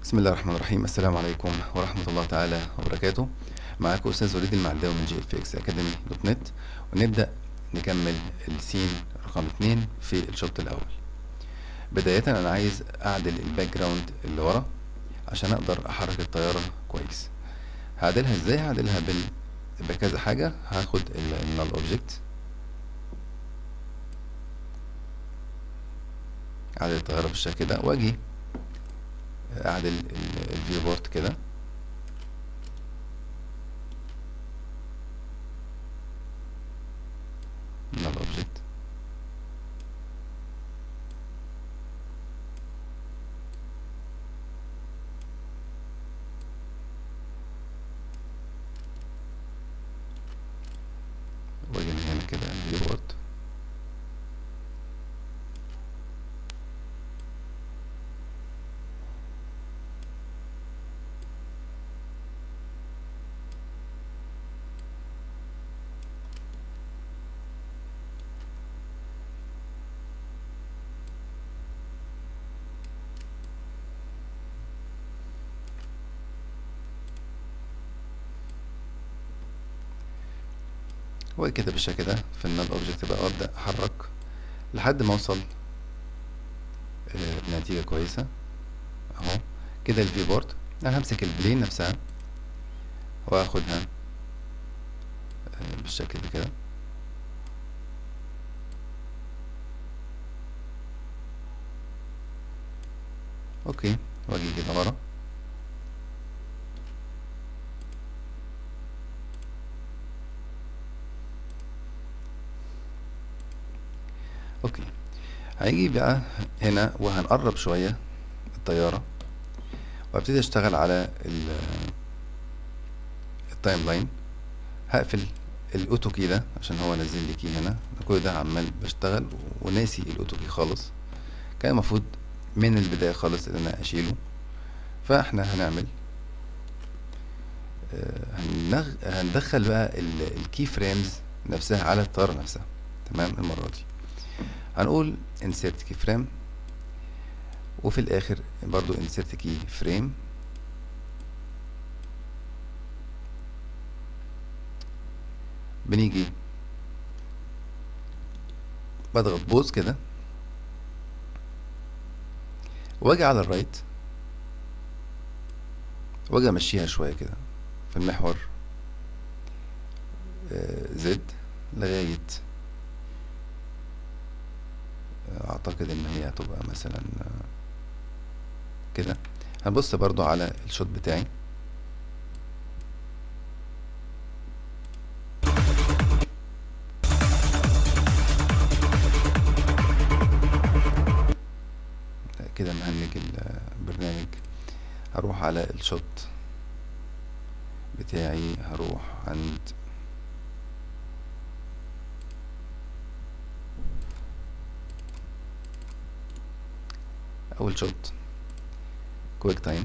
بسم الله الرحمن الرحيم السلام عليكم ورحمة الله تعالى وبركاته معاكم أستاذ وليد المعداوي من جي اف اكس اكاديمي دوت نت ونبدأ نكمل السين رقم اتنين في الشوط الأول بداية أنا عايز أعدل الباك جراوند اللي ورا عشان أقدر أحرك الطيارة كويس هعدلها ازاي هعدلها بال بكذا حاجة هاخد النال اوبجكت اعدل الطيارة بالشكل ده واجي اعدل الفيو بورت كده null object واجي من هنا كده الفيو بورت وكده بالشكل ده في النال اوبجكت بقى ابدا احرك لحد ما اوصل آه، نتيجة كويسة اهو كده الفي بورد انا همسك البلين نفسها واخدها آه، بالشكل ده كده اوكي واجي كده ورا اوكي هيجي بقى هنا وهنقرب شوية الطيارة وابتدي اشتغل على التايم لاين هقفل الاوتو كي ده عشان هو نزل لي كي هنا كل ده عمال بشتغل وناسي الاوتو كي خالص كان المفروض من البداية خالص ان انا اشيله فاحنا هنعمل آه، هنغ... هندخل بقى الكي فريمز نفسها على الطيارة نفسها تمام المرة دي هنقول insert key frame وفي الاخر برضو insert key frame بنيجي بضغط بوز كده واجي على الرايت واجي امشيها شويه كده في المحور زد لغايه اعتقد ان هي هتبقى مثلا كده هنبص برضو على الشوت بتاعي كده مهنج البرنامج هروح على الشوت بتاعي هروح عند اول شوت كويك تايم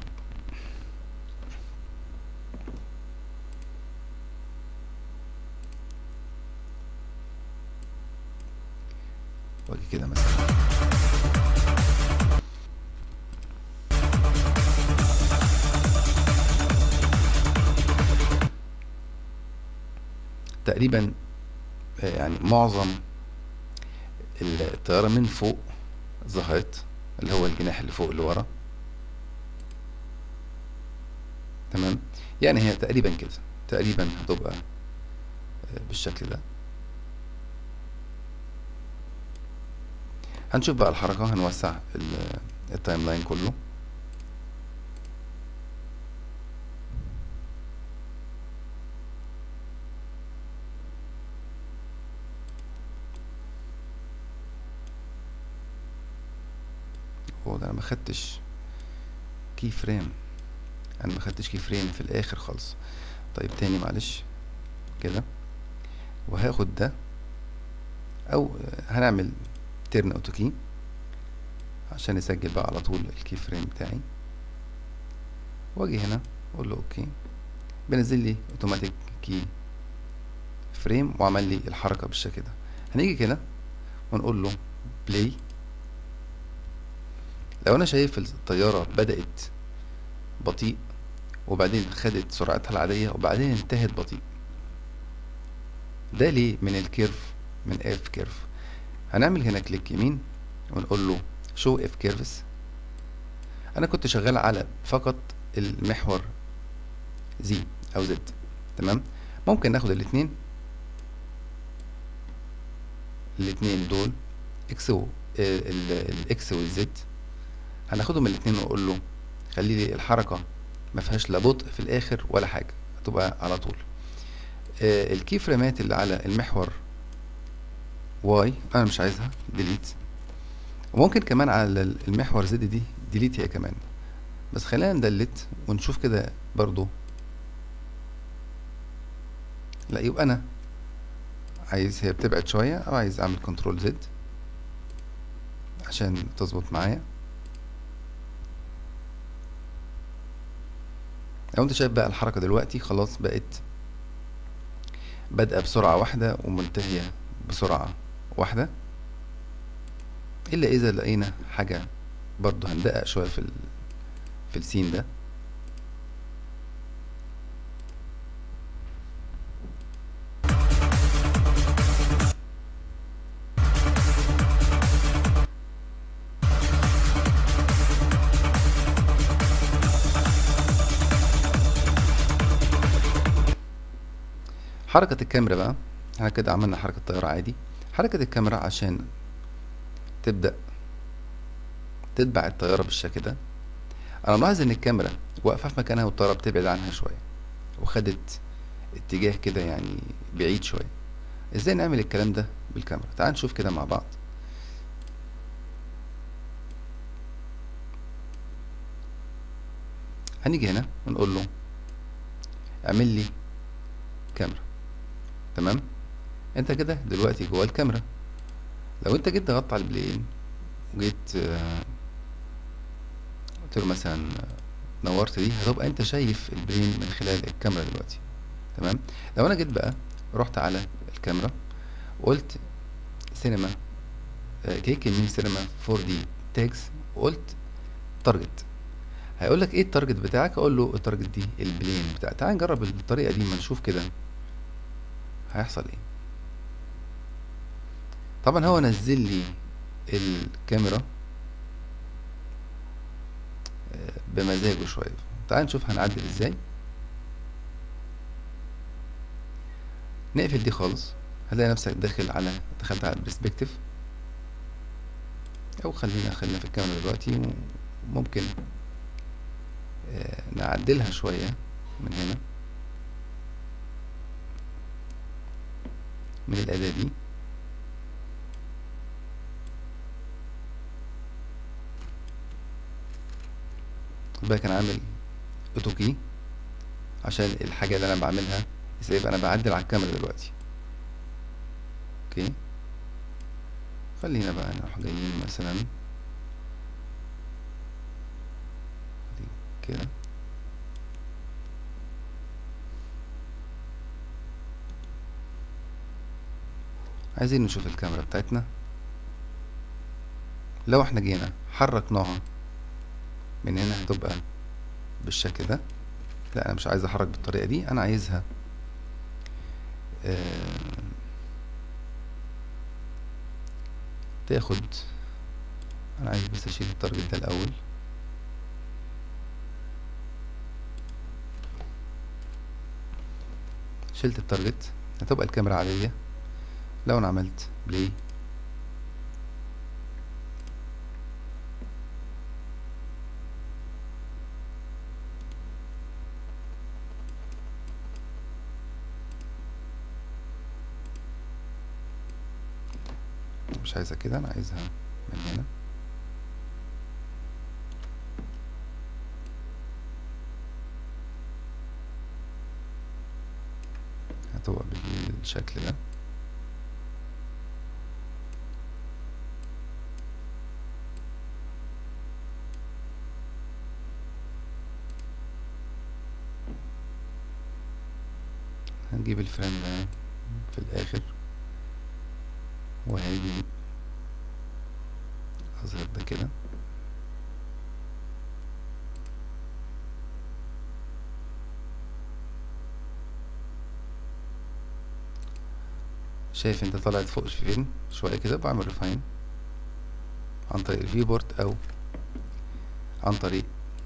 واجي كده مثلا تقريبا يعني معظم الطيارة من فوق ظهرت اللي هو الجناح اللي فوق اللي ورا تمام يعني هي تقريبا كده تقريبا هتبقى بالشكل ده هنشوف بقى الحركة هنوسع التايم لاين كله هو ده انا ما خدتش كي فريم انا ما خدتش كي فريم في الاخر خالص طيب تاني معلش كده وهاخد ده او هنعمل تيرن اوتو كي عشان يسجل بقى على طول الكي فريم بتاعي واجي هنا اقول له اوكي بينزل لي اوتوماتيك كي فريم وعمل لي الحركه بالشكل ده هنيجي كده ونقول له بلاي لو انا شايف الطيارة بدأت بطيء وبعدين خدت سرعتها العادية وبعدين انتهت بطيء ده ليه من الكيرف من اف كيرف هنعمل هنا كليك يمين ونقول له شو اف كيرفز انا كنت شغال على فقط المحور زي او زد تمام ممكن ناخد الاتنين الاتنين دول اكس و الاكس والزد هناخدهم الاتنين ونقول له خلي لي الحركة ما فيهاش لا بطء في الاخر ولا حاجة هتبقى على طول آه الكي فريمات اللي على المحور واي انا مش عايزها ديليت وممكن كمان على المحور زد دي ديليت هي كمان بس خلينا ندلت ونشوف كده برضو لا يبقى انا عايز هي بتبعد شوية او عايز اعمل كنترول زد عشان تظبط معايا لو انت شايف بقى الحركة دلوقتي خلاص بقت بادئة بسرعة واحدة ومنتهية بسرعة واحدة الا اذا لقينا حاجة برضو هندقق شوية في ال... في السين ده حركة الكاميرا بقى احنا كده عملنا حركة طيارة عادي حركة الكاميرا عشان تبدأ تتبع الطيارة بالشكل ده انا ملاحظ ان الكاميرا واقفة في مكانها والطيارة بتبعد عنها شوية وخدت اتجاه كده يعني بعيد شوية ازاي نعمل الكلام ده بالكاميرا تعال نشوف كده مع بعض هنيجي هنا ونقول له اعمل لي كاميرا تمام انت كده دلوقتي جوه الكاميرا لو انت جيت ضغطت على البلين وجيت آه، قلت له مثلا نورت دي هتبقى انت شايف البلين من خلال الكاميرا دلوقتي تمام لو انا جيت بقى رحت على الكاميرا وقلت سينما كيك يمين سينما 4 دي تاجز وقلت تارجت هيقول لك ايه التارجت بتاعك اقول له التارجت دي البلين بتاع تعال نجرب الطريقه دي ما نشوف كده هيحصل ايه طبعا هو نزل لي الكاميرا آه، بمزاجه شويه تعال نشوف هنعدل ازاي نقفل دي خالص هتلاقي نفسك داخل على دخلت على البرسبكتيف او خلينا خلينا في الكاميرا دلوقتي وممكن آه، نعدلها شوية من هنا من الأداة دي بقى كان عامل اوتو كي عشان الحاجة اللي انا بعملها يبقى انا بعدل على الكاميرا دلوقتي اوكي خلينا بقى نروح جايين مثلا دي كده عايزين نشوف الكاميرا بتاعتنا لو احنا جينا حركناها من هنا هتبقى بالشكل ده لا انا مش عايز احرك بالطريقه دي انا عايزها آه تاخد انا عايز بس اشيل التارجت ده الاول شلت التارجت هتبقى الكاميرا عادية لو انا عملت بلاي مش عايزها كده انا عايزها من هنا هتبقى بالشكل ده هنجيب الفريم ده في الاخر وهيجي اظهر ده كده شايف انت طلعت فوق فين شوية كده بعمل ريفاين عن طريق الفيو بورت او عن طريق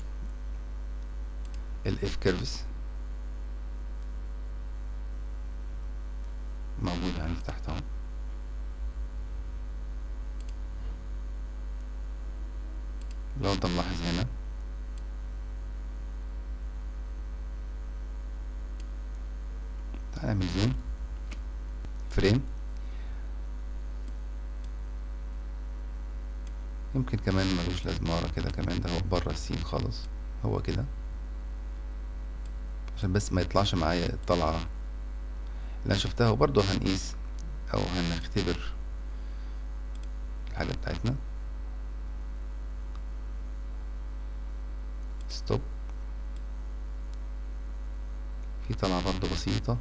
الاف كيرفز موجود عندي تحت اهو لو انت ملاحظ هنا تعال نعمل زوم فريم يمكن كمان ملوش لازمة ورا كده كمان ده هو بره السين خالص هو كده عشان بس ما يطلعش معايا الطلعة اللي انا شفتها وبرضه هنقيس او هنختبر الحاجة بتاعتنا ستوب في طلعة برضه بسيطة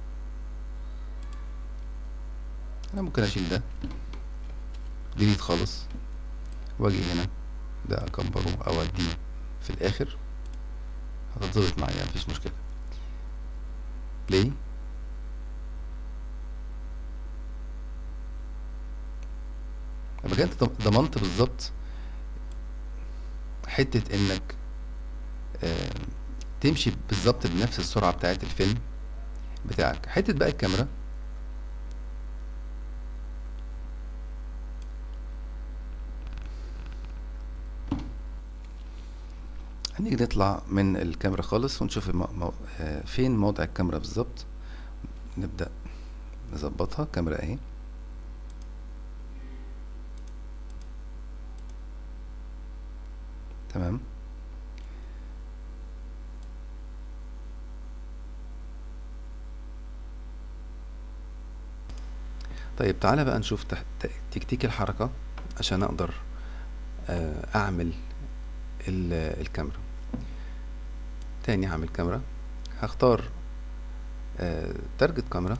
انا ممكن اشيل ده ديليت خالص واجي هنا ده اكبره او اديه في الاخر هتتظبط معايا مفيش مشكلة بلاي يبقى انت ضمنت بالظبط حتة انك آه تمشي بالظبط بنفس السرعة بتاعت الفيلم بتاعك حتة بقى الكاميرا هنيجي نطلع من الكاميرا خالص ونشوف المو... مو... آه فين موضع الكاميرا بالظبط نبدأ نظبطها كاميرا اهي تمام طيب تعالى بقى نشوف تحت تكتيك الحركة عشان اقدر اعمل الكاميرا تاني هعمل كاميرا هختار تارجت كاميرا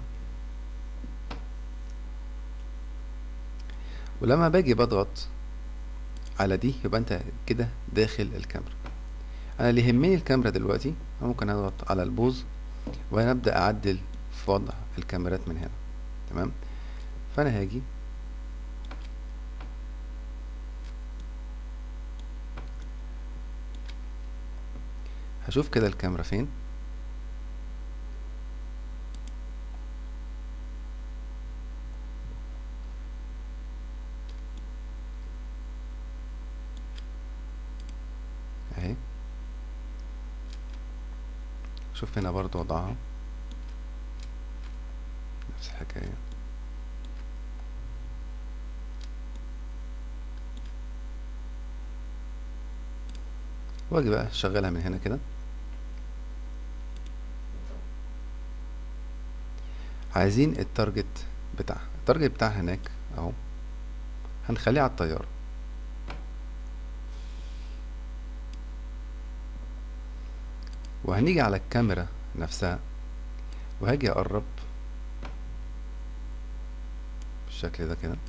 ولما باجي بضغط على دي يبقى انت كده داخل الكاميرا انا اللي يهمني الكاميرا دلوقتي ممكن اضغط على البوز وانا ابدا اعدل في وضع الكاميرات من هنا تمام فانا هاجي هشوف كده الكاميرا فين اهي شوف هنا برضو وضعها نفس الحكاية واجي بقى شغلها من هنا كده عايزين التارجت بتاعها التارجت بتاعها هناك اهو هنخليه على الطيارة وهنيجي على الكاميرا نفسها وهاجي اقرب بالشكل ده كده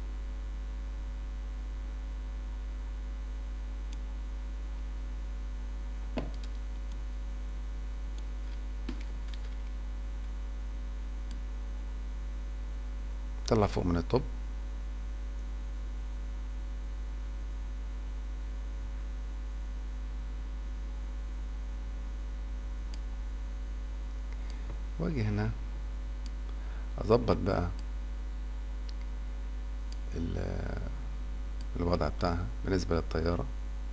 طلع فوق من الطب واجي هنا اظبط بقى الوضع بتاعها بالنسبة للطيارة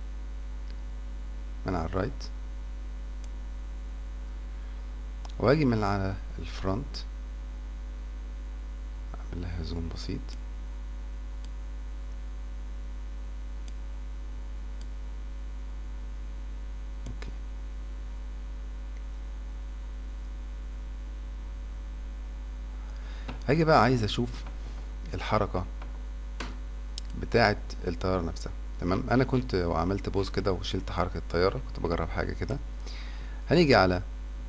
من على الرايت واجي من على الفرونت اعمل لها زوم بسيط اوكي هاجي بقى عايز اشوف الحركة بتاعة الطيارة نفسها تمام انا كنت وعملت بوز كده وشلت حركة الطيارة كنت بجرب حاجة كده هنيجي على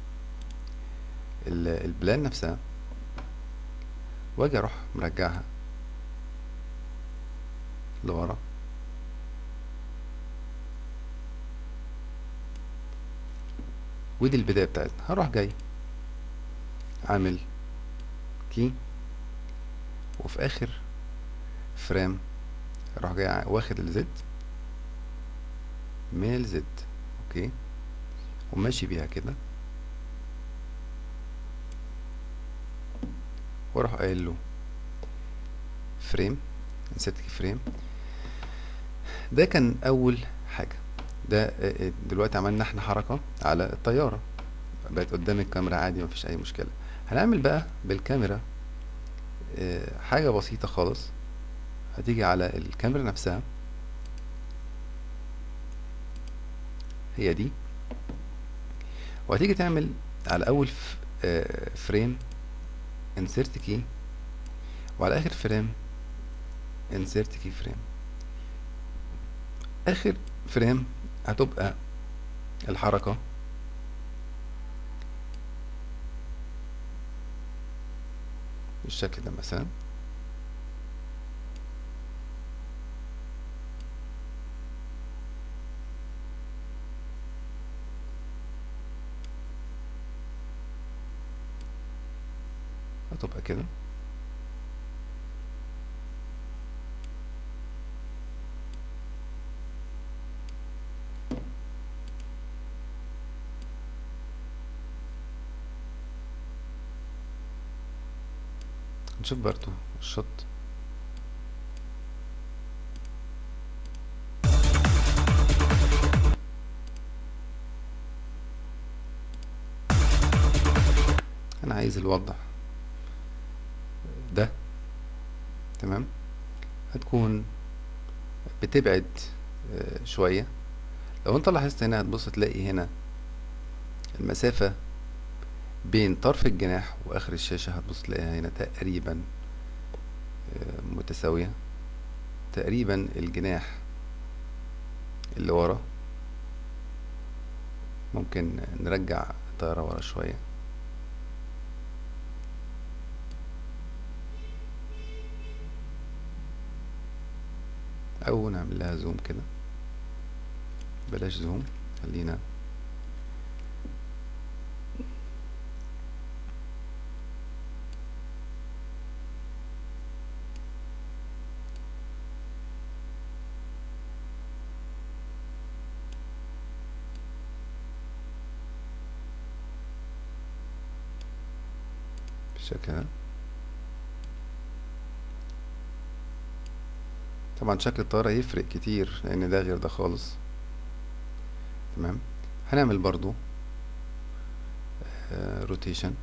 البلان نفسها واجي اروح مرجعها لورا ودي البداية بتاعتنا هروح جاي عامل كي وفي اخر فريم اروح جاي واخد الزد من الزد اوكي وماشي بيها كده واروح قايل له فريم انسيرت كي فريم ده كان اول حاجه ده دلوقتي عملنا احنا حركه على الطياره بقت قدام الكاميرا عادي مفيش اي مشكله هنعمل بقى بالكاميرا حاجه بسيطه خالص هتيجي على الكاميرا نفسها هي دي وهتيجي تعمل على اول فريم insert key وعلى اخر فريم insert key frame اخر فريم هتبقى الحركة بالشكل ده مثلا هتبقى كده نشوف برضو الشط انا عايز الوضع ده تمام هتكون بتبعد شوية لو انت لاحظت هنا هتبص تلاقي هنا المسافة بين طرف الجناح واخر الشاشة هتبص تلاقيها هنا تقريبا متساوية تقريبا الجناح اللي ورا ممكن نرجع الطيارة ورا شوية او نعمل لها زوم كده بلاش زوم خلينا بالشكل ده طبعا شكل الطيارة يفرق كتير لان ده غير ده خالص تمام هنعمل برضو روتيشن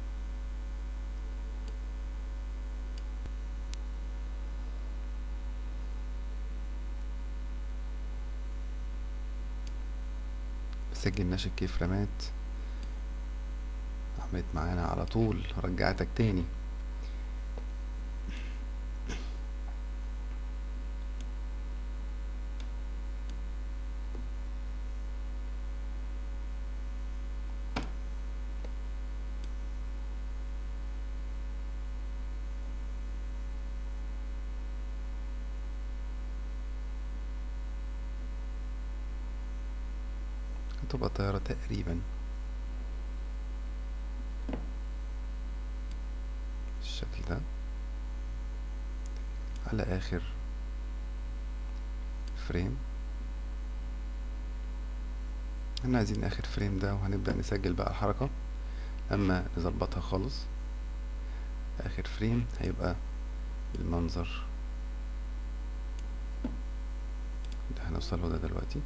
مسجلناش الكيف رامات عملت معانا على طول رجعتك تاني هتبقى طيارة تقريبا بالشكل ده على آخر فريم احنا عايزين آخر فريم ده وهنبدأ نسجل بقى الحركة أما نظبطها خالص آخر فريم هيبقى المنظر ده هنوصله ده دلوقتي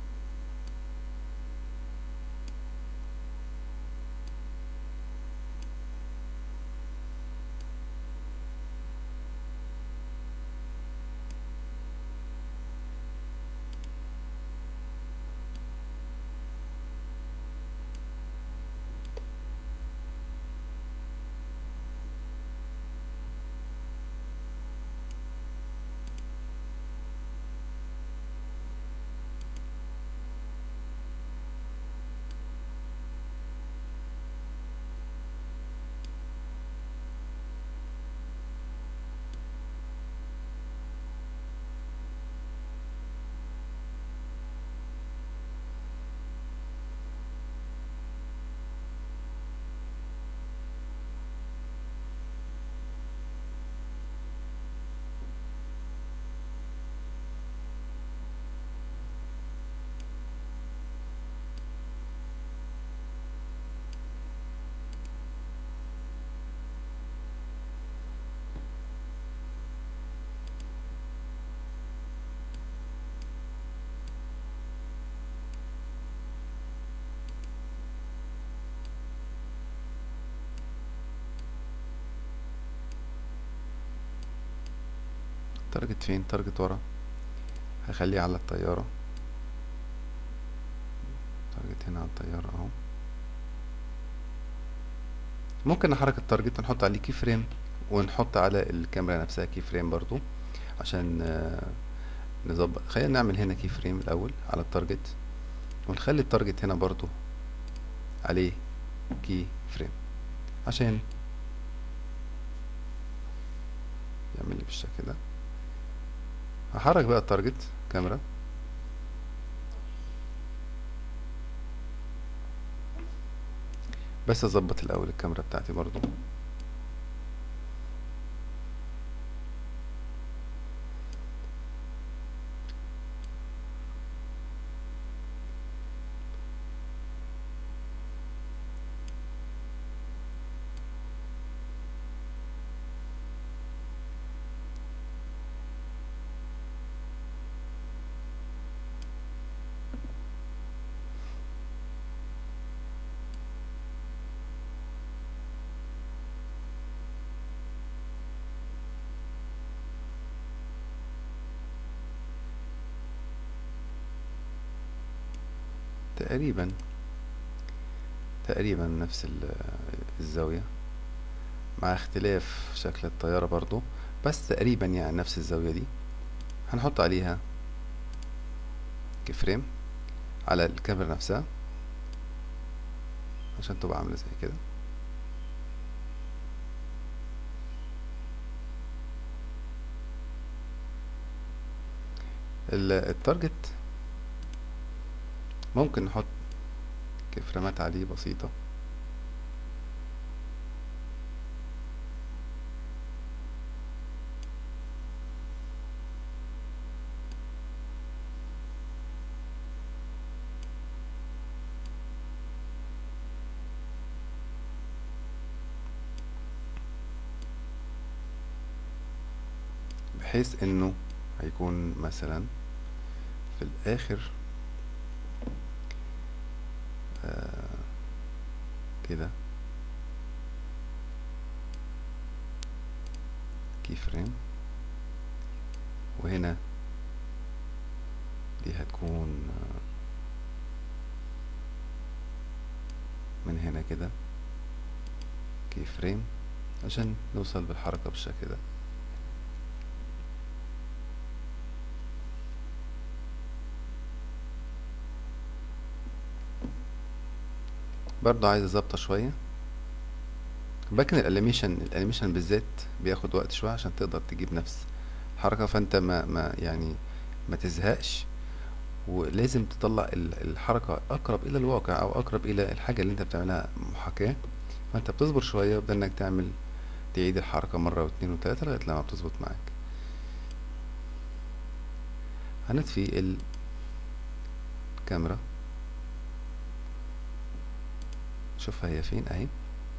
تارجت فين تارجت ورا هخليه على الطيارة تارجت هنا على الطيارة اهو ممكن نحرك التارجت ونحط عليه كي فريم ونحط على الكاميرا نفسها كي فريم برضو عشان آه، نظبط خلينا نعمل هنا كي فريم الاول على التارجت ونخلي التارجت هنا برضو عليه كي فريم عشان يعمل لي بالشكل ده هحرك بقى التارجت كاميرا بس اظبط الاول الكاميرا بتاعتي برضو تقريبا تقريبا نفس ال- الزاوية مع اختلاف شكل الطيارة برضو بس تقريبا يعني نفس الزاوية دي هنحط عليها كفريم على الكاميرا نفسها عشان تبقى عاملة زي كده ال- التارجت ممكن نحط كفرامات عليه بسيطة بحيث انه هيكون مثلا في الاخر آه كده كي فريم وهنا دي هتكون آه من هنا كده كي فريم عشان نوصل بالحركة بالشكل ده برضه عايز ظابطة شوية لكن الانيميشن الانيميشن بالذات بياخد وقت شوية عشان تقدر تجيب نفس الحركة فانت ما, ما يعني ما تزهقش ولازم تطلع ال- الحركة اقرب الى الواقع او اقرب الى الحاجة اللي انت بتعملها محاكاة فانت بتصبر شوية وبدل انك تعمل تعيد الحركة مرة واتنين وتلاتة لغاية لما بتظبط معاك هنطفي الكاميرا شوفها هي فين اهي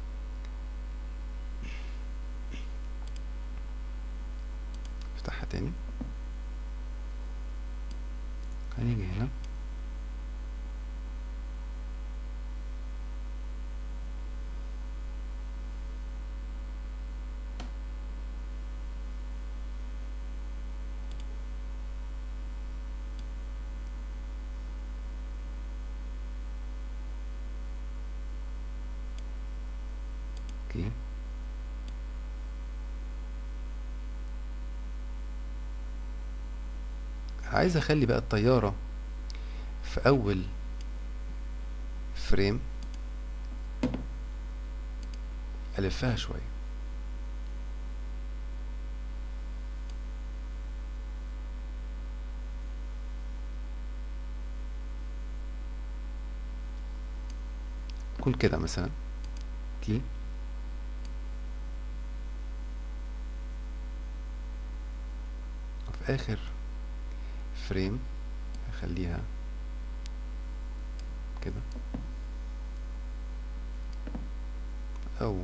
افتحها تاني هنيجي هنا اوكي عايز اخلي بقى الطيارة في اول فريم الفها شوية تكون كده مثلا كي وفي اخر فريم هخليها كده او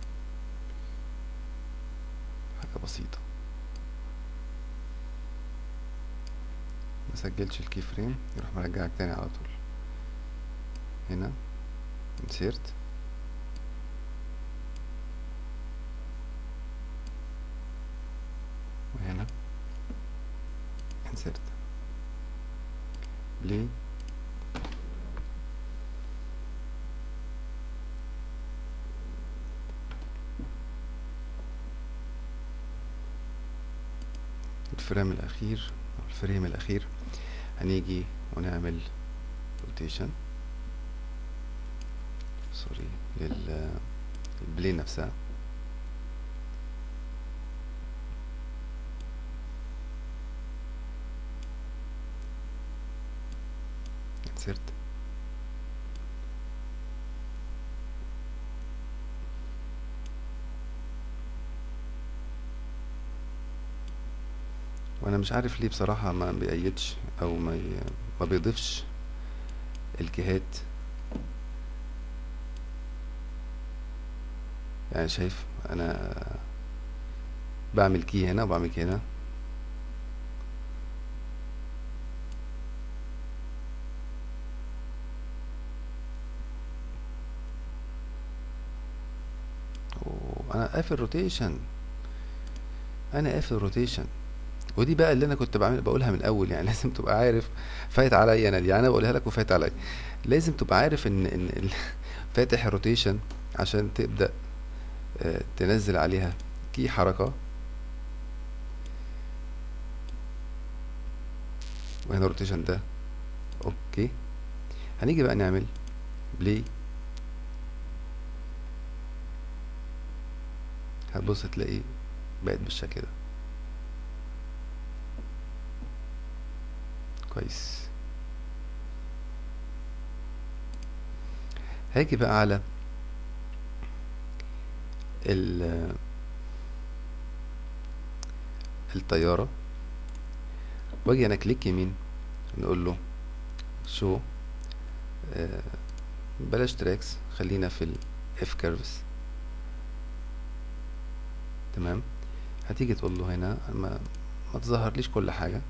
حاجة بسيطة مسجلش الكي فريم يروح مرجعك تاني على طول هنا insert وهنا الفريم الاخير أو الفريم الاخير هنيجي ونعمل روتيشن سوري لل البلين نفسها insert وانا مش عارف ليه بصراحة ما بيأيدش او ما ي... ما بيضيفش الجهات يعني شايف انا بعمل كي هنا وبعمل كي هنا انا قافل روتيشن انا قافل روتيشن ودي بقى اللي انا كنت بعمل بقولها من الاول يعني لازم تبقى عارف فايت عليا انا دي يعني انا بقولها لك وفايت عليا لازم تبقى عارف ان ان ال- فاتح الروتيشن عشان تبدا آه، تنزل عليها كي حركه وهنا الروتيشن ده اوكي هنيجي بقى نعمل بلاي هتبص تلاقي بقت بالشكل ده كويس هاجي بقى على ال الطيارة واجي انا كليك يمين نقول له شو بلاش تراكس خلينا في الاف كيرفز تمام هتيجي تقول له هنا ما ما تظهرليش كل حاجة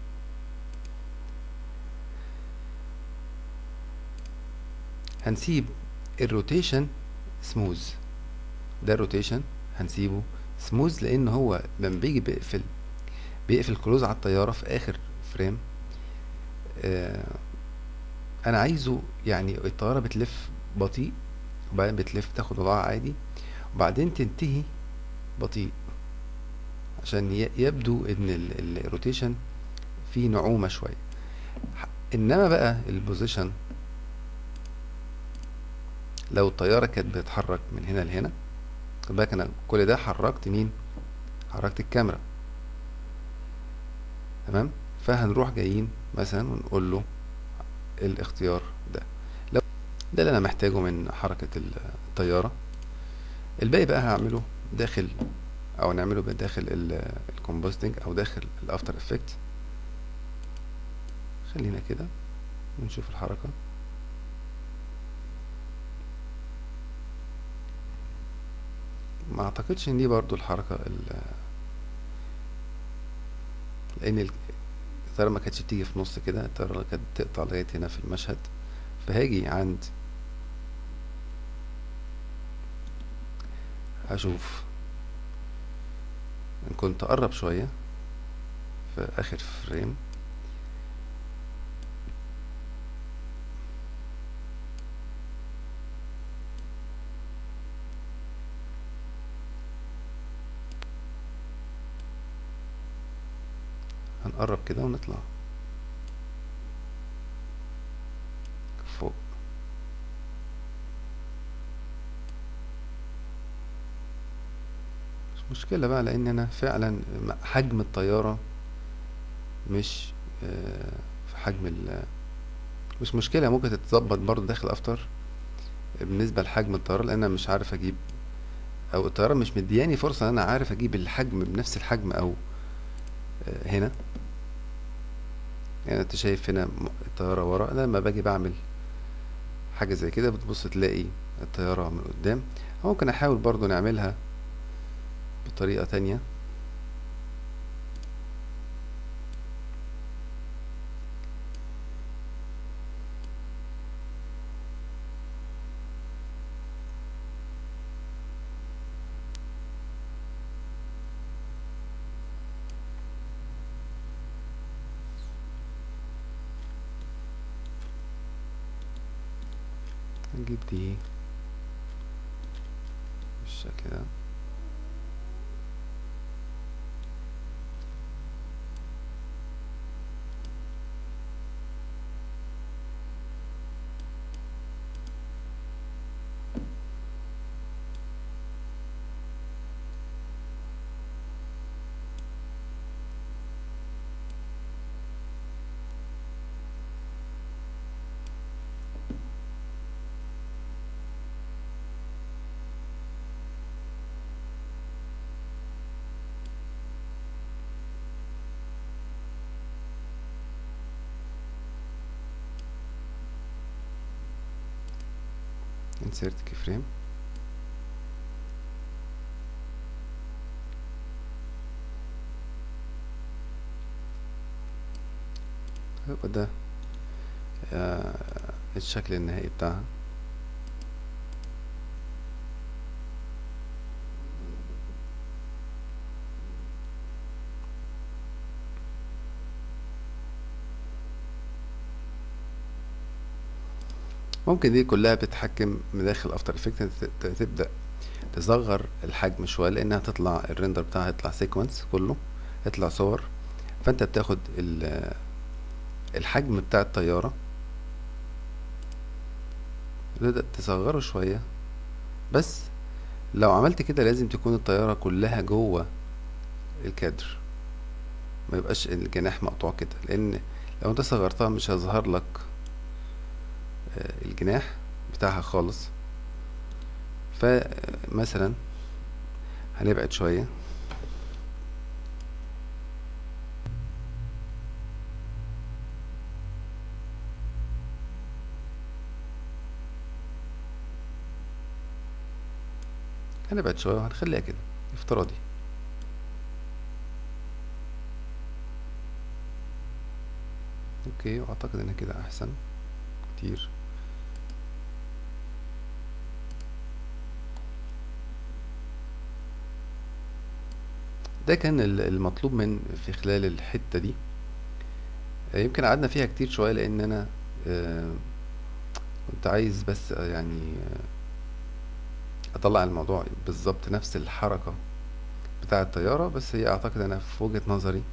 هنسيب الروتيشن سموز ده الروتيشن هنسيبه سموز لان هو لما بيجي بيقفل بيقفل كلوز على الطيارة في اخر فريم آه انا عايزه يعني الطيارة بتلف بطيء وبعدين بتلف تاخد وضعها عادي وبعدين تنتهي بطيء عشان ي- يبدو ان ال- الروتيشن فيه نعومة شوية ح- انما بقى البوزيشن لو الطيارة كانت بتتحرك من هنا لهنا خد بالك انا كل ده حركت مين حركت الكاميرا تمام فهنروح جايين مثلا ونقول له الاختيار ده لو ده اللي انا محتاجه من حركة الطيارة الباقي بقى هعمله داخل او نعمله بقى داخل الكومبوستنج او داخل الافتر افكت خلينا كده ونشوف الحركة ما اعتقدش ان دي برضو الحركة ال- لان ال- الطيارة ما كانتش بتيجي في نص كده الطيارة كانت تقطع لغاية هنا في المشهد فهاجي عند هشوف ان كنت اقرب شوية في اخر فريم هنقرب كده ونطلع فوق مش مشكلة بقى لان انا فعلا م- حجم الطيارة مش آه، في حجم ال مش مشكلة ممكن تتظبط برضو داخل افتر بالنسبة لحجم الطيارة لان انا مش عارف اجيب او الطيارة مش مدياني فرصة ان انا عارف اجيب الحجم بنفس الحجم او آه، هنا يعني انت شايف هنا م- الطيارة ورا انا لما باجي بعمل حاجة زي كده بتبص تلاقي الطيارة من قدام ممكن احاول برضو نعملها بطريقة تانية نجيب دي بالشكل ده insert keyframe هو ده آه الشكل النهائي بتاعها ممكن دي كلها بتتحكم من داخل افتر افكت تبدا تصغر الحجم شويه لانها تطلع الريندر بتاعها يطلع سيكونس كله يطلع صور فانت بتاخد الحجم بتاع الطياره تبدا تصغره شويه بس لو عملت كده لازم تكون الطياره كلها جوه الكادر ما يبقاش الجناح مقطوع كده لان لو انت صغرتها مش هيظهر لك الجناح بتاعها خالص فمثلا هنبعد شوية هنبعد شوية وهنخليها كده افتراضي اوكي واعتقد ان كده احسن كتير ده كان المطلوب من في خلال الحتة دي يمكن قعدنا فيها كتير شوية لان انا كنت عايز بس يعني اطلع الموضوع بالظبط نفس الحركة بتاع الطيارة بس هي اعتقد انا في وجهة نظري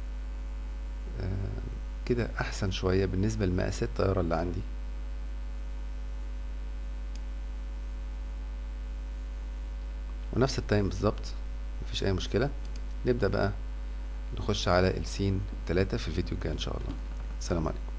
كده احسن شوية بالنسبة لمقاسات الطيارة اللي عندي ونفس التايم بالظبط مفيش اي مشكلة نبدأ بقى نخش على السين تلاتة في الفيديو الجاي ان شاء الله السلام عليكم